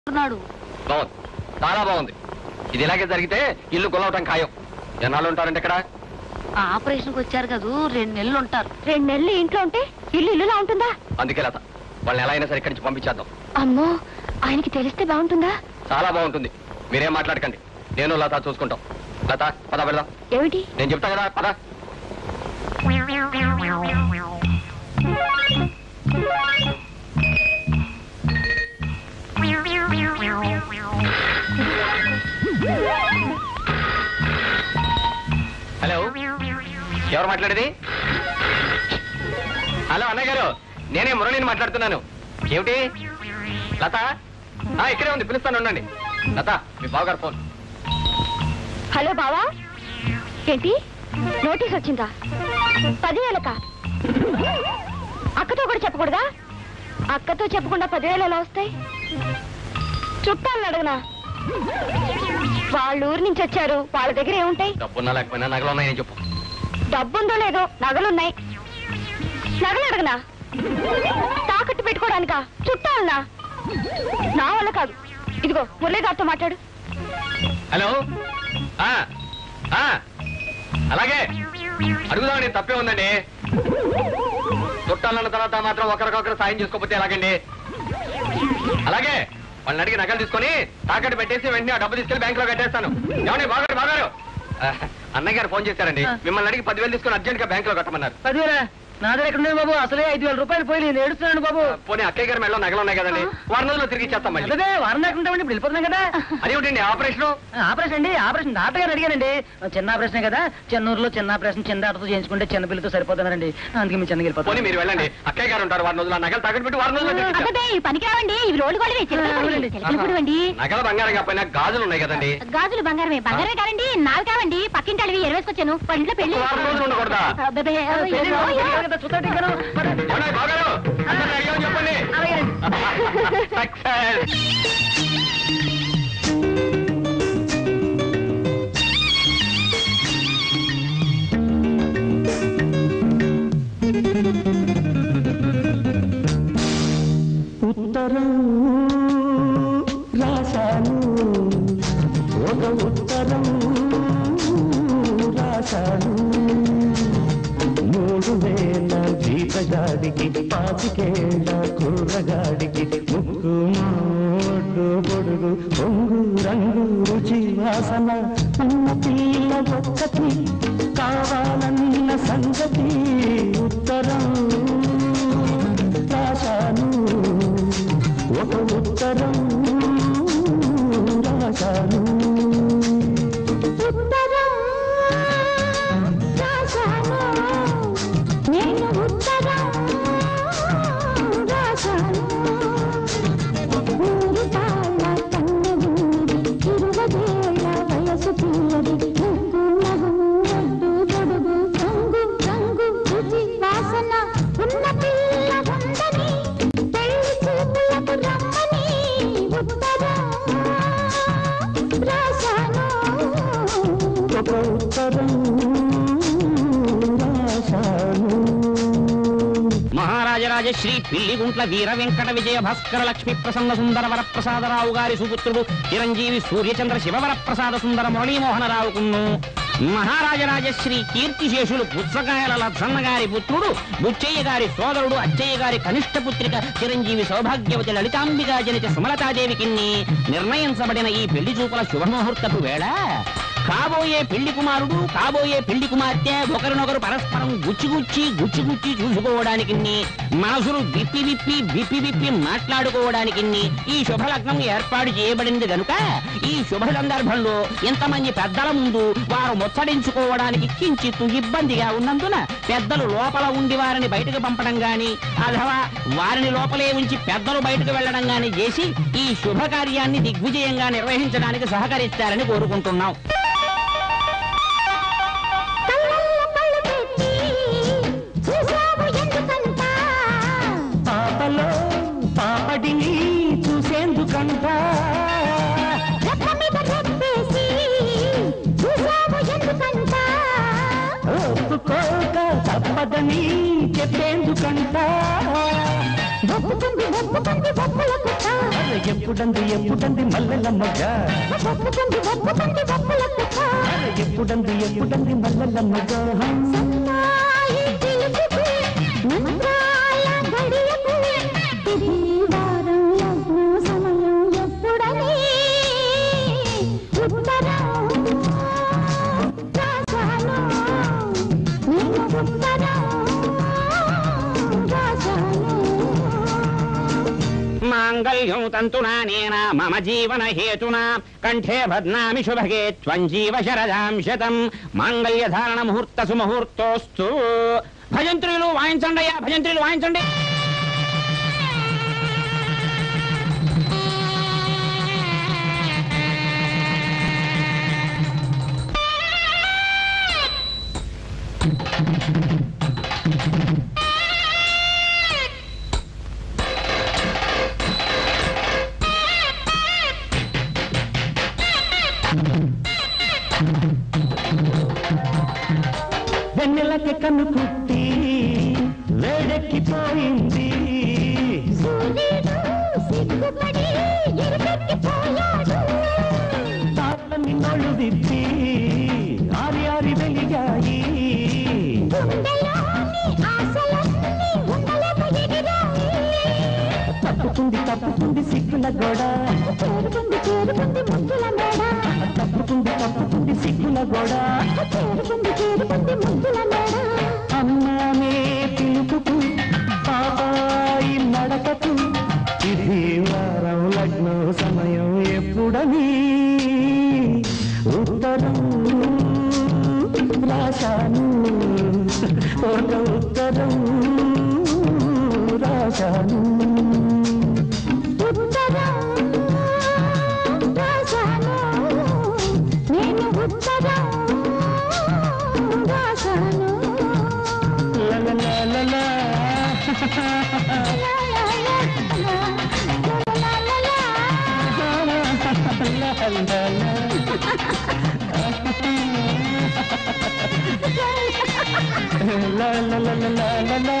అంటున్నాడు బాగుంది చాలా బాగుంది ఇది ఇలాగే జరిగితే ఇల్లు గుల్లవటం ఖాయం ఎన్నాళ్ళు ఉంటారండి ఇక్కడ ఆపరేషన్కి వచ్చారు కదూ రెండు నెలలు ఉంటారు రెండు నెలలు ఇంట్లో ఉంటే ఇల్లు ఇల్లులా ఉంటుందా అందుకే లత వాళ్ళని ఎలా అయినా సరే ఇక్కడి నుంచి పంపించేద్దాం అమ్మో ఆయనకి తెలిస్తే బాగుంటుందా చాలా బాగుంటుంది మీరేం మాట్లాడకండి నేను లత చూసుకుంటాం లత పద వెళ్దాం ఏమిటి నేను చెప్తా కదా పద హలో ఎవరు మాట్లాడేది హలో అన్నయ్య గారు నేనే మురళిని మాట్లాడుతున్నాను ఏమిటి లత ఆ, ఇక్కడే ఉంది పిలుస్తాను ఉండండి లత మీ బావగారు ఫోన్ హలో బావా ఏంటి నోటీస్ వచ్చిందా పదివేలక అక్కతో కూడా చెప్పకూడదా అక్కతో చెప్పకుండా పదివేలు ఎలా వస్తాయి చుట్టాలను అడగనా వాళ్ళ ఊరు నుంచి వచ్చారు వాళ్ళ దగ్గర ఏముంటాయి డబ్బున్నా లేకపోయినా నగలు ఉన్నాయని చెప్పు డబ్బుందో లేదో నగలున్నాయి నగలు అడగనా తాకట్టు పెట్టుకోవడానికా చుట్టాలనా నా వల్ల కాదు ఇదిగో మురళి గారితో మాట్లాడు హలో ఆ, ఆ, అలాగే అడుగుదామని తప్పే ఉందండి చుట్టాలన్న తర్వాత మాత్రం ఒకరికొకరు సాయం చేసుకోకపోతే ఎలాగండి అలాగే వాళ్ళని అడిగి నగలు తీసుకొని తాకట్టు పెట్టేసి వెంటనే ఆ డబ్బు తీసుకెళ్లి బ్యాంక్ లో కట్టేస్తాను ఏమండి బాగారు బాగారు ఆ, అన్నయ్య గారు ఫోన్ చేశారండి మిమ్మల్ని అడిగి పదివేలు తీసుకొని అర్జెంట్ గా బ్యాంక్ లో కట్టమన్నారు పదివేల నా దగ్గర ఎక్కడ బాబు అసలే ఐదు వేల రూపాయలు పోయి నేను ఏడుస్తున్నాను బాబు పోనీ అక్కయ్య గారి మెడలో నగలు ఉన్నాయి కదండి వారం రోజుల్లో తిరిగి ఇచ్చేస్తాం మళ్ళీ అదే వారం దాకా ఉంటామండి ఇప్పుడు వెళ్ళిపోతున్నాం కదా అదేమిటండి ఆపరేషన్ ఆపరేషన్ అండి ఆపరేషన్ డాక్టర్ గారు అడిగానండి చిన్న ఆపరేషన్ కదా చెన్నూరులో చిన్న ఆపరేషన్ చిన్న డాక్టర్తో చేయించుకుంటే చిన్న పిల్లతో సరిపోతున్నారండి అందుకే మీ చిన్నకి పోనీ వెళ్ళిపోతాను మీరు వెళ్ళండి అక్కయ్య గారు ఉంటారు వారం రోజులు ఆ నగలు తాకట్టు పెట్టి వారం రోజుల్లో తిరిగి ఇచ్చేస్తాం. అబ్బే ఈ పనికి రావండి ఇవి రోడ్డు గోడవే చిలకలు అండి నగలు బంగారం కాకపోయినా గాజులు ఉన్నాయి కదండి గాజులు బంగారమే బంగారమే కాదండి నావి కావండి పక్కింటి అడివి ఎరవేసుకొచ్చాను వాళ్ళ ఇంట్లో పెళ్లి వారం రోజులు ఉండకూడదా అబ్బబ్బే, పెళ్లి అయ్యో, పెళ్లి అయ్యో. కదా, చూస్తాడు ఇంకాను. పదండి. ఏమండి బాగారు అందరిని అడిగామని చెప్పండి Success. ఉత్తరం రాశాను ఒక ఉత్తరం రాశాను మూడు వేల జీతగాడికి పాతికేళ్ళ కూరగాడికి ముక్కు మోడు పొడుగు పొంగు రంగు రుచి వాసన ఉన్న పిల్ల ఒక్కటి కావాలన్న సంగతి ఉత్తరం రాశాను ఒక ఉత్తరం రాశాను ఉత్తరం రాశాను నేను ఉత్తరం రాశాను ఊరి తాళ్ళ కన్నగూడి ఇరువదేళ్ల వయసు పిల్లడి ముగ్గు నగు ఒడ్డు తొడుగు రంగు రంగు రుచి వాసన ఉన్న పిల్ల ఉందని పెళ్లి చూపులకు రమ్మని ఉత్తరం రాశాను ఒక ఉత్తరం రాశాను మహారాజరాజ శ్రీ పిల్లిగుంట్ల వీర వెంకట విజయ భాస్కర లక్ష్మీ ప్రసన్న సుందర వరప్రసాదరావు గారి సుపుత్రుడు చిరంజీవి సూర్యచంద్ర శివవరప్రసాద సుందర మురళీమోహనరావుకును మహారాజరాజ శ్రీ కీర్తిశేషులు పుచ్చకాయల లచ్చన్న గారి పుత్రుడు బుచ్చయ్య గారి సోదరుడు అచ్చయ్య గారి కనిష్ట పుత్రిక చిరంజీవి సౌభాగ్యవతి లలితాంబికా జనిత సుమలతాదేవికి నిర్ణయించబడిన ఈ పెళ్లి చూపుల శుభముహూర్తపు వేళ కాబోయే పెళ్లి కుమారుడు కాబోయే పెళ్లి కుమార్తె ఒకరినొకరు పరస్పరం గుచ్చి గుచ్చి గుచ్చి గుచ్చి చూసుకోవడానికి మనసులు విప్పి విప్పి విప్పి విప్పి మాట్లాడుకోవడానికి ఈ శుభలగ్నం ఏర్పాటు చేయబడింది గనుక ఈ శుభ సందర్భంలో ఇంతమంది పెద్దల ముందు వారు ముచ్చడించుకోవడానికి కించిత్తు ఇబ్బందిగా ఉన్నందున పెద్దలు లోపల ఉండి వారిని బయటకు పంపడం గాని అథవా వారిని లోపలే ఉంచి పెద్దలు బయటకు వెళ్ళడం గాని చేసి ఈ శుభకార్యాన్ని దిగ్విజయంగా నిర్వహించడానికి సహకరిస్తారని కోరుకుంటున్నాం కళ్ళల్లో కళ్ళు పెట్టి చూసావు ఎందుకంట పాపలో పాపడిని చూసేందుకంట రెప్ప మీద రెప్పేసి చూసావు ఎందుకంట ఒప్పుకోక తప్పదని చెప్పేందుకంట ఒప్పుకుంది ఒప్పుకుంది బొప్పుల కుక్క అరే ఎప్పుడంది ఎప్పుడంది మల్లెల మొగ్గ ఒప్పుకుంది ఒప్పుకుంది బొప్పుల కుక్క అరే ఎప్పుడంది ఎప్పుడంది మల్లెల మొగ్గ సన్నాయి పిలుపుకు మంత్రాల గడియకు ఇది వారం లగ్న సమయం ఎప్పుడని ఉత్తరం రాశాను నేను ఉత్తరం రాశాను మాంగళ్యం తంతునా నేనా మమ జీవన హేతునా కంఠే బధ్నామి శుభగే త్వం జీవ శరదాం శతం మాంగళ్య ధారణ ముహూర్త సుముహూర్తోస్తు భజంత్రులు వాయించండి అయ్యా భజంత్రులు వాయించండి వెన్నెలకి కన్ను కుట్టి వేడెక్కిపోయింది సూర్యుడు సిగ్గుపడి ఎరుపెక్కిపోయాడు తాళ్ళ నిన్నోళ్ళు విప్పి ఆరి ఆరి వెలిగాయి గుండెలోని ఆశలన్నీ ఉండలేక ఎగిరాయి తప్పుకుంది తప్పుకుంది సిగ్గుల గోడ చేరుకుంది చేరుకుంది ముద్దుల మేడ తప్పుకుంది తప్పుకుంది సిగ్గుల గోడ చేరుకుంది చేరుకుంది ముద్దుల మేడ అమ్మానే పిలుపుకు పాపాయి నడకకు ఇది వారం లగ్నం సమయం ఎప్పుడని ఉత్తరం రాశాను ఒక ఉత్తరం రాశాను ఉత్తరం రాశాను నేను ఉత్తరం రాశాను లలలలలా. లా, లా, లా, లా, లా, లా, లా, లలలలా. లలలలలలలా.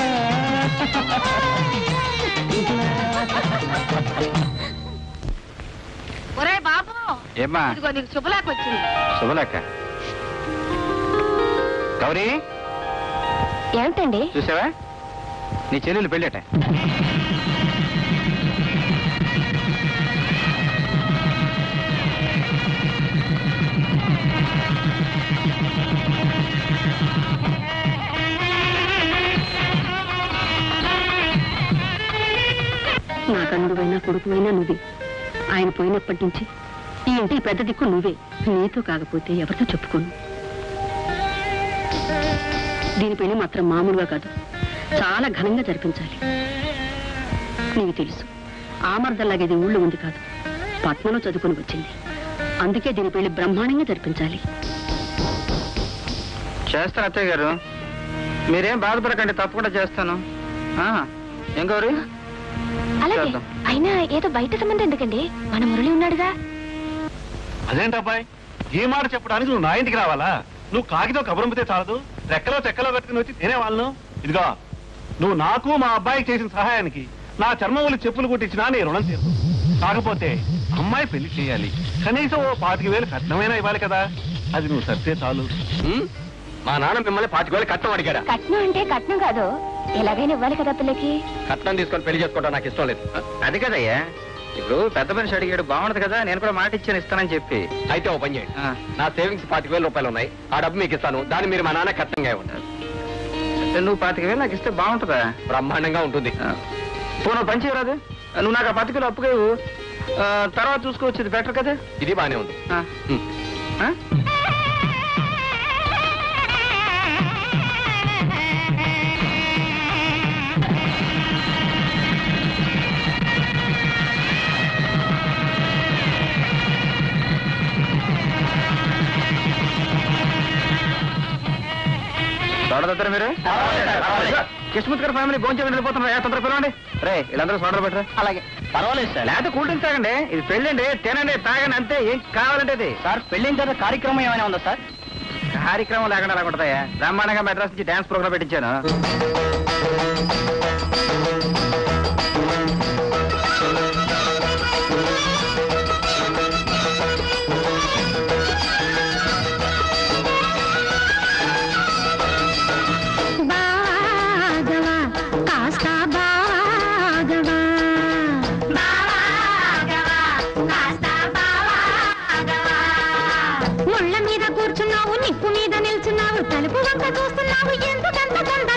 ఒరే బాబు ఏమ్మా ఇదిగో నీకు శుభలేఖ వచ్చింది శుభలేఖ గౌరీ ఏమిటండి చూసావా నీ చెల్లెలు పెళ్ళట నా కన్నుడువైనా కొడుకువైనా నువ్వే ఆయన పోయినప్పటి నుంచి ఈ ఇంటికి పెద్ద దిక్కు నువ్వే నీతో కాకపోతే ఎవరితో చెప్పుకోను దీని పెళ్లి మాత్రం మామూలుగా కాదు చాలా ఘనంగా జరిపించాలి నీకు తెలుసు ఆమర్దల్లాగా ఇది ఊళ్ళో ఉంది కాదు పట్నంలో చదువుకొని వచ్చింది అందుకే దీని పెళ్లి బ్రహ్మాండంగా జరిపించాలి చేస్తాను అత్తయ్య గారు మీరేం బాధపడకండి తప్పకుండా చేస్తాను ఆ, ఏం గౌరీ అలాగే చేద్దాం. అయినా ఏదో బయట సంబంధం ఎందుకండి మన మురళి ఉన్నాడుగా అదేంటబ్బాయి ఈ మాట చెప్పడానికి నువ్వు నా ఇంటికి రావాలా నువ్వు కాగితం కబురంపితే చాలదు రెక్కలో చెక్కలో కట్టుకుని వచ్చి తినే వాళ్ళను ఇదిగో నువ్వు నాకు మా అబ్బాయికి చేసిన సహాయానికి నా చర్మములు చెప్పులు కుట్టించినా నీ రుణం తీరు కాకపోతే అమ్మాయి పెళ్లి చేయాలి కనీసం ఓ పాతిక వేలు కట్నమైనా ఇవ్వాలి కదా అది నువ్వు సరితే చాలు ఉమ్, మా నాన్న మిమ్మల్ని పాతిక వేలు కట్నం అడిగాడా కట్నం అంటే కట్నం కాదు ఎలాగైనా ఇవ్వాలి కదా పిల్లకి కట్నం తీసుకొని పెళ్లి చేసుకోవడం నాకు ఇష్టం లేదు అది కదయ్యా ఇప్పుడు పెద్ద మనిషి అడిగాడు బాగుండదు కదా నేను కూడా మాట ఇచ్చాను ఇస్తానని చెప్పి అయితే ఓ పని చేయండి నా సేవింగ్స్ పాతిక వేల రూపాయలు ఉన్నాయి ఆ డబ్బు మీకు ఇస్తాను దాన్ని మీరు మా నాన్న కట్నంగా ఇవ్వండి నువ్వు పాతిక వేలు నాకు ఇస్తే బాగుంటుందా బ్రహ్మాండంగా ఉంటుంది పోను పని చేయరాదు నువ్వు నాకు ఆ పాతిక వేలు అప్పుగా ఇవ్వు. ఆ, తర్వాత చూసుకోవచ్చు ఇది బెటర్ కదా ఇది బానే ఉంది ఉమ్. ఆ? చూడదద్దరు మీరు కిస్మత్ గారి ఫ్యామిలీ భోంచే వెళ్ళిపోతున్నారు ఏ తొందర పిలవండి రే వీళ్ళందరూ సోదరు పెట్టరు అలాగే పర్వాలేదు సార్ లేకపోతే కూల్ డ్రింక్స్ తాగండి ఇది పెళ్ళండి తినండి తాగండి అంతే ఏం కావాలంటే ఇది సార్ పెళ్ళిన తర్వాత కార్యక్రమం ఏమైనా ఉందా సార్ కార్యక్రమం లేకుండా అలా ఉంటుందా బ్రహ్మాండంగా మెడ్రాస్ నుంచి డాన్స్ ప్రోగ్రామ్ పెట్టించాను ముళ్ళ మీద కూర్చున్నావు నిప్పు మీద నిల్చున్నావు తలుపు వంక చూస్తున్నావు ఎందుకంత తొందర